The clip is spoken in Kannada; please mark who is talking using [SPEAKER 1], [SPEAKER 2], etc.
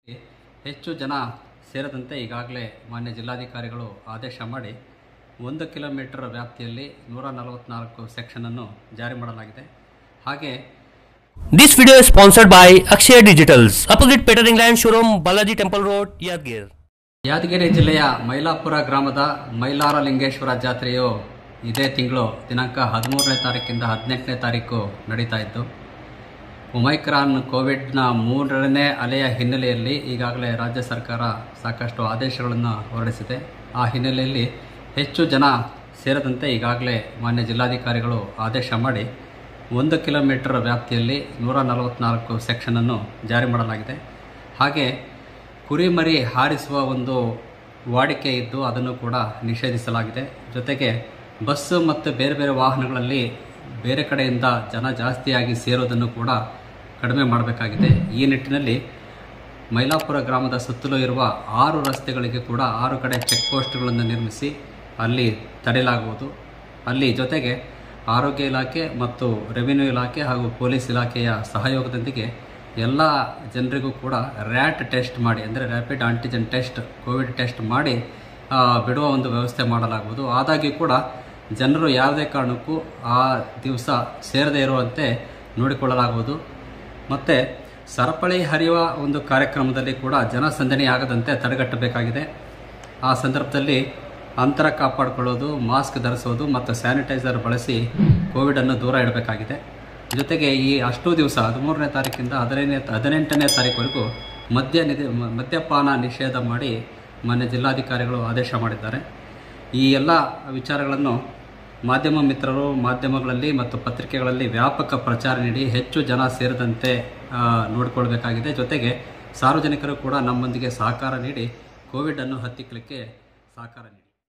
[SPEAKER 1] ಹೆಚ್ಚು ಜನ ಸೇರದಂತೆ ಈಗಾಗಲೇ ಮಾನ್ಯ ಜಿಲ್ಲಾಧಿಕಾರಿಗಳು ಆದೇಶ ಮಾಡಿ ಒಂದು ಕಿಲೋಮೀಟರ್ ವ್ಯಾಪ್ತಿಯಲ್ಲಿ ನೂರ ನಲವತ್ನಾಲ್ಕು ಸೆಕ್ಷನನ್ನು ಜಾರಿ ಮಾಡಲಾಗಿದೆ ಹಾಗೆ
[SPEAKER 2] This video is sponsored by Akshay Digitals, opposite Peter England showroom, Balaji Temple Road, Yadgir.
[SPEAKER 1] Yadgir ಜಿಲ್ಲೆಯ ಮೈಲಾಪುರ ಗ್ರಾಮದ ಮೈಲಾರ ಲಿಂಗೇಶ್ವರ ಜಾತ್ರೆಯು ಇದೇ ತಿಂಗಳು ದಿನಾಂಕ ಹದಿಮೂರನೇ ತಾರೀಕಿಂದ ಹದಿನೆಂಟನೇ ತಾರೀಕು ನಡೀತಾ ಇತ್ತು ಒಮೈಕ್ರಾನ್ ಕೋವಿಡ್ನ ಮೂರನೇ ಅಲೆಯ ಹಿನ್ನೆಲೆಯಲ್ಲಿ ಈಗಾಗಲೇ ರಾಜ್ಯ ಸರ್ಕಾರ ಸಾಕಷ್ಟು ಆದೇಶಗಳನ್ನು ಹೊರಡಿಸಿದೆ ಆ ಹಿನ್ನೆಲೆಯಲ್ಲಿ ಹೆಚ್ಚು ಜನ ಸೇರದಂತೆ ಈಗಾಗಲೇ ಮಾನ್ಯ ಜಿಲ್ಲಾಧಿಕಾರಿಗಳು ಆದೇಶ ಮಾಡಿ ಒಂದು ಕಿಲೋಮೀಟರ್ ವ್ಯಾಪ್ತಿಯಲ್ಲಿ ನೂರ ನಲವತ್ನಾಲ್ಕು ಸೆಕ್ಷನನ್ನು ಜಾರಿ ಮಾಡಲಾಗಿದೆ ಹಾಗೆ ಕುರಿಮರಿ ಹಾರಿಸುವ ಒಂದು ವಾಡಿಕೆ ಇದ್ದು ಅದನ್ನು ಕೂಡ ನಿಷೇಧಿಸಲಾಗಿದೆ ಜೊತೆಗೆ ಬಸ್ಸು ಮತ್ತು ಬೇರೆ ಬೇರೆ ವಾಹನಗಳಲ್ಲಿ ಬೇರೆ ಕಡೆಯಿಂದ ಜನ ಜಾಸ್ತಿಯಾಗಿ ಸೇರೋದನ್ನು ಕೂಡ ಕಡಿಮೆ ಮಾಡಬೇಕಾಗಿದೆ ಈ ನಿಟ್ಟಿನಲ್ಲಿ ಮೈಲಾಪುರ ಗ್ರಾಮದ ಸುತ್ತಲೂ ಇರುವ ಆರು ರಸ್ತೆಗಳಿಗೆ ಕೂಡ ಆರು ಕಡೆ ಚೆಕ್ ಪೋಸ್ಟ್ಗಳನ್ನು ನಿರ್ಮಿಸಿ ಅಲ್ಲಿ ತಡೆಯಲಾಗುವುದು ಅಲ್ಲಿ ಜೊತೆಗೆ ಆರೋಗ್ಯ ಇಲಾಖೆ ಮತ್ತು ರೆವಿನ್ಯೂ ಇಲಾಖೆ ಹಾಗೂ ಪೊಲೀಸ್ ಇಲಾಖೆಯ ಸಹಯೋಗದೊಂದಿಗೆ ಎಲ್ಲ ಜನರಿಗೂ ಕೂಡ ರ್ಯಾಟ್ ಟೆಸ್ಟ್ ಮಾಡಿ ಅಂದರೆ rapid antigen test Covid test ಮಾಡಿ ಆ, ಬಿಡುವ ಒಂದು ವ್ಯವಸ್ಥೆ ಮಾಡಲಾಗುವುದು ಆದಾಗ್ಯೂ ಕೂಡ ಜನರು ಯಾವುದೇ ಕಾರಣಕ್ಕೂ ಆ ದಿವಸ ಸೇರದೇ ಇರುವಂತೆ ನೋಡಿಕೊಳ್ಳಲಾಗುವುದು ಮತ್ತು ಸರಪಳಿ ಹರಿಯುವ ಒಂದು ಕಾರ್ಯಕ್ರಮದಲ್ಲಿ ಕೂಡ ಜನಸಂದಣಿ ಆಗದಂತೆ ತಡೆಗಟ್ಟಬೇಕಾಗಿದೆ ಆ ಸಂದರ್ಭದಲ್ಲಿ ಅಂತರ ಕಾಪಾಡಿಕೊಳ್ಳೋದು ಮಾಸ್ಕ್ ಧರಿಸೋದು ಮತ್ತು ಸ್ಯಾನಿಟೈಸರ್ ಬಳಸಿ ಕೋವಿಡನ್ನು ದೂರ ಇಡಬೇಕಾಗಿದೆ ಜೊತೆಗೆ ಈ ಅಷ್ಟು ದಿವಸ ಹದಿಮೂರನೇ ತಾರೀಕಿಂದ ಹದಿನೈದನೇ ಹದಿನೆಂಟನೇ ತಾರೀಕುವರೆಗೂ ಮದ್ಯ ನಿಧಿ ಮ- ಮದ್ಯಪಾನ ನಿಷೇಧ ಮಾಡಿ ಮಾನ್ಯ ಜಿಲ್ಲಾಧಿಕಾರಿಗಳು ಆದೇಶ ಮಾಡಿದ್ದಾರೆ ಈ ಎಲ್ಲ ವಿಚಾರಗಳನ್ನು ಮಾಧ್ಯಮ ಮಿತ್ರರು ಮಾಧ್ಯಮಗಳಲ್ಲಿ ಮತ್ತು ಪತ್ರಿಕೆಗಳಲ್ಲಿ ವ್ಯಾಪಕ ಪ್ರಚಾರ ನೀಡಿ ಹೆಚ್ಚು ಜನ ಸೇರದಂತೆ ಆ, ನೋಡಿಕೊಳ್ಬೇಕಾಗಿದೆ ಜೊತೆಗೆ ಸಾರ್ವಜನಿಕರು ಕೂಡ ನಮ್ಮೊಂದಿಗೆ ಸಹಕಾರ ನೀಡಿ ಕೋವಿಡನ್ನು ಹತ್ತಿಕ್ಕಲಿಕ್ಕೆ ಸಹಕಾರ ನೀಡಿ